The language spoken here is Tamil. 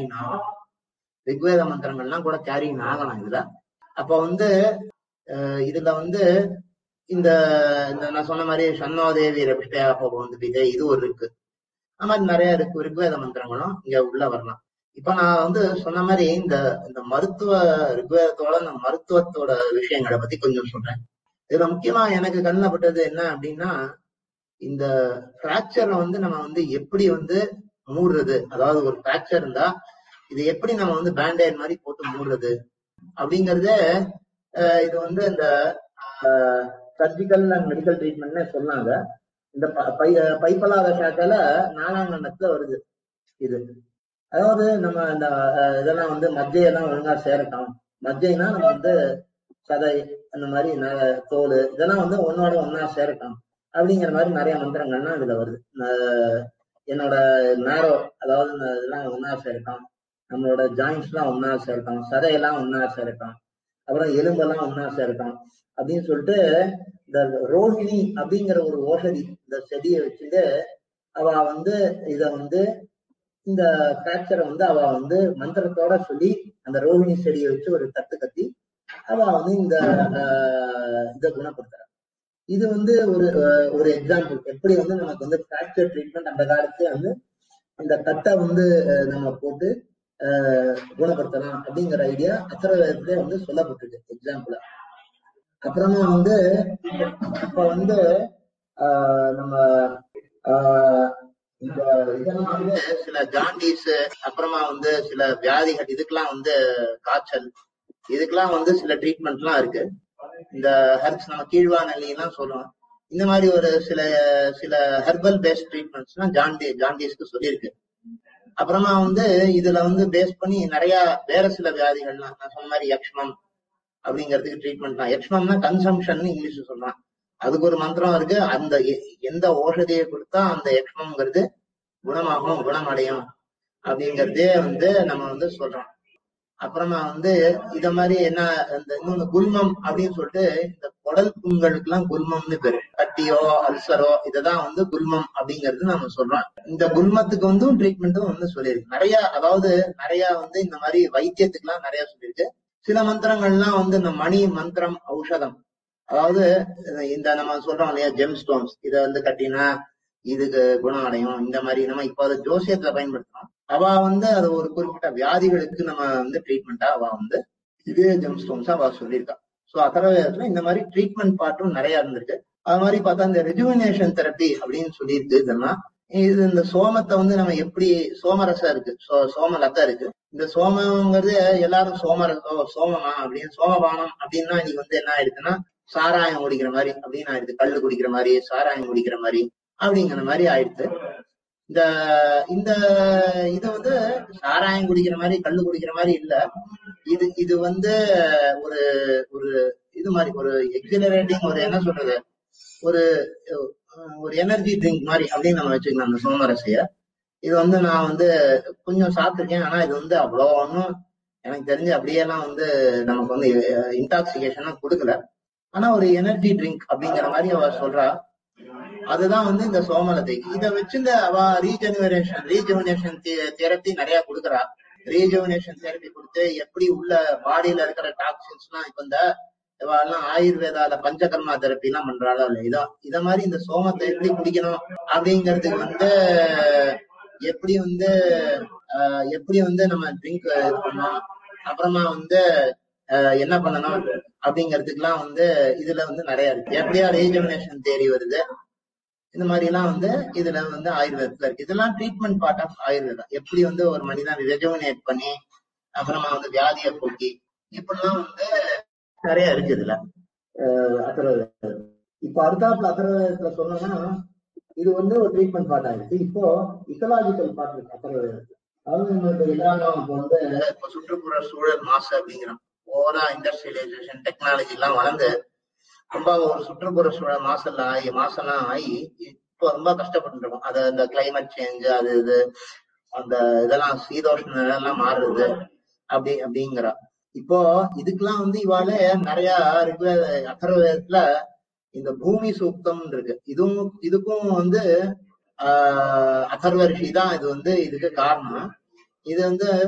கேரிங் ஆகும் ரிக்வேத மந்திரங்கள்லாம் கூட கேரிங் ஆகலாம் இதுல அப்ப வந்து அஹ் இதுல வந்து இந்த இந்த நான் சொன்ன மாதிரி சன்னோதேவி ரபிஷ்டயா வந்து விதை இது ஒரு இருக்கு அந்த மாதிரி நிறைய இருக்கு ரிக்வேத மந்திரங்களும் இங்க உள்ள வரலாம் இப்ப நான் வந்து சொன்ன மாதிரி இந்த இந்த மருத்துவ ரிக்வேதத்தோட இந்த மருத்துவத்தோட விஷயங்களை பத்தி கொஞ்சம் சொல்றேன் இதுல முக்கியமா எனக்கு கண்ணில் பட்டது என்ன அப்படின்னா இந்த பிராக்சரை வந்து நம்ம வந்து எப்படி வந்து மூடுறது அதாவது ஒரு பிராக்சர் இருந்தா இது எப்படி நம்ம வந்து பேண்டேட் மாதிரி போட்டு மூடுறது அப்படிங்கறதே அஹ் இது வந்து இந்த சர்ஜிக்கல் அண்ட் மெடிக்கல் ட்ரீட்மெண்ட்னு சொன்னாங்க இந்த ப- பை பைப்பலாத சாக்கால நாலாம் கண்டத்துல வருது இது அதாவது நம்ம இந்த அஹ், இதெல்லாம் வந்து மஜ்ஜையெல்லாம் ஒழுங்கா சேரட்டும் மஜ்ஜைனா நம்ம வந்து சதை அந்த மாதிரி ந- தோல் இதெல்லாம் வந்து ஒன்னோட ஒன்னா சேரட்டும் அப்படிங்கிற மாதிரி நிறைய மந்திரங்கள்லாம் இதுல வருது அஹ், என்னோட நேரோ அதாவது இந்த இதெல்லாம் ஒன்னா சேரட்டும் நம்மளோட ஜாயிண்ட்ஸ் எல்லாம் ஒன்னா சேரட்டும் சதையெல்லாம் ஒன்னா சேரட்டும் அப்புறம் எலும்பெல்லாம் ஒன்னா சேரட்டும் அப்படின்னு சொல்லிட்டு இந்த ரோஹிணி அப்படிங்கிற ஒரு ஓஷதி இந்த செடியை வச்சுட்டு அவ வந்து இத வந்து இந்த பிராக்சரை வந்து அவ வந்து மந்திரத்தோட சொல்லி அந்த ரோஹிணி செடியை வச்சு ஒரு தட்டு கத்தி அவ வந்து இந்த ஆஹ், இதை குணப்படுத்துறா இது வந்து ஒரு ஆஹ், ஒரு எக்ஸாம்பிள் எப்படி வந்து நமக்கு வந்து பிராக்சர் ட்ரீட்மெண்ட் அந்த காலத்துல வந்து இந்த கட்டை வந்து ஆஹ், நம்ம போட்டு ஆஹ், குணப்படுத்தலாம் அப்படிங்கிற ஐடியா அத்தரவேதத்திலே வந்து சொல்லப்பட்டிருக்கு எக்ஸாம்பிளா அப்புறமா வந்து இப்ப வந்து ஆஹ், நம்ம ஆஹ், இந்த இதெல்லாம் வந்து சில ஜாண்டிஸ் அப்புறமா வந்து சில வியாதிகள் இதுக்கெல்லாம் வந்து காய்ச்சல் இதுக்கெல்லாம் வந்து சில ட்ரீட்மெண்ட்லாம் இருக்கு இந்த ஹெர்ப்ஸ் நம்ம கீழ்வாநெல்லி எல்லாம் சொல்லுவோம் இந்த மாதிரி ஒரு சில சில ஹெர்பல் பேஸ்ட் ட்ரீட்மெண்ட்ஸ்லாம் ஜாண்டி ஜாண்டிஸ்க்கு சொல்லியிருக்கு அப்புறமா வந்து இதுல வந்து பேஸ் பண்ணி நிறைய வேற சில வியாதிகள்லாம் நான் சொன்ன மாதிரி யக்ஷ்மம் அப்படிங்கிறதுக்கு ட்ரீட்மெண்ட் யக்ஷ்மம்னா கன்சம்ஷன் இங்கிலீஷ் சொல்றான் அதுக்கு ஒரு மந்திரம் இருக்கு அந்த எ- எந்த ஓஷதியை கொடுத்தா அந்த யக்ஷ்மம்ங்கிறது குணமாகும் குணமடையும் அப்படிங்கறதே வந்து நம்ம வந்து சொல்றோம் அப்புறமா வந்து இத மாதிரி என்ன இந்த இன்னொன்னு குல்மம் அப்படின்னு சொல்லிட்டு இந்த குடல் புண்களுக்கு எல்லாம் குல்மம்னு பேரு கட்டியோ அல்சரோ இததான் வந்து குல்மம் அப்படிங்கிறது நம்ம சொல்றோம் இந்த குல்மத்துக்கு வந்து ட்ரீட்மெண்ட்டும் வந்து சொல்லியிருக்கு நிறைய அதாவது நிறைய வந்து இந்த மாதிரி வைத்தியத்துக்கு எல்லாம் நிறைய சொல்லியிருக்கு சில மந்திரங்கள்லாம் வந்து இந்த மணி மந்திரம் ஔஷதம் அதாவது இந்த நம்ம சொல்றோம் இல்லையா ஜெம் ஸ்டோன்ஸ் இத வந்து கட்டினா இதுக்கு குணம் அடையும் இந்த மாதிரி நம்ம இப்போ அதை ஜோசியத்துல பயன்படுத்துறோம் அவ வந்து அது ஒரு குறிப்பிட்ட வியாதிகளுக்கு நம்ம வந்து ட்ரீட்மெண்டா அவ வந்து இதே ஜெம் ஸ்டோன்ஸா அவ சொல்லியிருக்கா சோ அத்தரவேதத்துல இந்த மாதிரி ட்ரீட்மெண்ட் பார்ட்டும் நிறைய இருந்திருக்கு அது மாதிரி பார்த்தா இந்த ரெஜுவினேஷன் தெரப்பி அப்படின்னு சொல்லியிருக்கு இதெல்லாம் இது இந்த சோமத்தை வந்து நம்ம எப்படி சோமரசம் இருக்கு சோ- சோமலதா இருக்கு இந்த சோமங்கிறது எல்லாரும் சோமரசம் சோமமா அப்படின்னு சோமபானம் அப்படின்னா இன்னைக்கு வந்து என்ன ஆயிடுச்சுன்னா சாராயம் குடிக்கிற மாதிரி அப்படின்னு ஆயிடுது கல்லு குடிக்கிற மாதிரி சாராயம் குடிக்கிற மாதிரி அப்படிங்கிற மாதிரி ஆயிடுது இந்த இந்த இது வந்து சாராயம் குடிக்கிற மாதிரி கல்லு குடிக்கிற மாதிரி இல்ல இது இது வந்து ஒரு ஒரு இது மாதிரி ஒரு எக்ஸிலரேட்டிங் ஒரு என்ன சொல்றது ஒரு அஹ், ஒரு எனர்ஜி ட்ரிங்க் மாதிரி அப்படின்னு நம்ம வச்சுக்கலாம் அந்த சோமரசைய இது வந்து நான் வந்து கொஞ்சம் சாப்பிட்டிருக்கேன் ஆனா இது வந்து அவ்வளோ ஒன்றும் எனக்கு தெரிஞ்சு அப்படியெல்லாம் வந்து நமக்கு வந்து இன்டாக்சிகேஷன்லாம் கொடுக்கல ஆனா ஒரு எனர்ஜி ட்ரிங்க் அப்படிங்கிற மாதிரி அவ சொல்றா அதுதான் வந்து இந்த சோமலதை இத வச்சு இந்த அவ ரீஜெனுவரேஷன் ரீஜெனுவரேஷன் தெரப்பி நிறைய கொடுக்குறா ரீஜெனுவரேஷன் தெரப்பி கொடுத்து எப்படி உள்ள பாடியில இருக்கிற டாக்ஸின்ஸ் எல்லாம் இப்ப இந்த இவெல்லாம் ஆயுர்வேதால பஞ்சகர்மா தெரப்பி எல்லாம் பண்றாளோ இல்ல இதோ இத மாதிரி இந்த சோமத்தை எப்படி குடிக்கணும் அப்படிங்கிறதுக்கு வந்து எப்படி வந்து ஆஹ் எப்படி வந்து நம்ம ட்ரிங்க் இது பண்ணணும் அப்புறமா வந்து ஆஹ் என்ன பண்ணணும் அப்படிங்கிறதுக்குலாம் வந்து இதுல வந்து நிறைய இருக்கு எப்படியா ரீஜெமினேஷன் தேரி வருது இந்த மாதிரி எல்லாம் வந்து இதுல வந்து ஆயுர்வேதத்துல இருக்கு இதெல்லாம் ட்ரீட்மெண்ட் பார்ட் ஆஃப் ஆயுர்வேதம் எப்படி வந்து ஒரு மனிதன் ரெஜுமினேட் பண்ணி அப்புறமா வந்து வியாதியை போக்கி இப்படிலாம் வந்து நிறைய இருக்கு இதுல அஹ் அத்தர்வவேதம். இப்ப அடுத்தாப்புல அத்தர்வவேதத்துல சொன்னோம்னா இது வந்து ஒரு ட்ரீட்மெண்ட் பார்ட் ஆயிடுச்சு இப்போ இக்கலாஜிக்கல் பார்ட் இருக்கு அத்தர்வவேதத்துல அதாவது நம்மளுக்கு எல்லாரும் இப்போ வந்து இப்போ சுற்றுப்புற சூழல் மாசு அப்படிங்கிறோம் ஓவரா இண்டஸ்ட்ரியலைசேஷன் டெக்னாலஜி எல்லாம் வளர்ந்து ரொம்ப ஒரு சுற்றுப்புற சூழல் மாசெல்லாம் ஆகி மாசெல்லாம் ஆகி இப்போ ரொம்ப கஷ்டப்பட்டு இருக்கோம் அது அந்த கிளைமேட் சேஞ்ச் அது இது அந்த இதெல்லாம் சீதோஷ்ண எல்லாம் மாறுறது அப்படி அப்படிங்கிறா இப்போ இதுக்கெல்லாம் வந்து இவாளே நிறைய ரிக்வேத அத்தர்வவேதத்துல இந்த பூமி சூக்தம் இருக்கு இதுவும் இதுக்கும் வந்து ஆஹ் அதர்வ ரிஷி தான் இது வந்து இதுக்கு காரணம் இது வந்து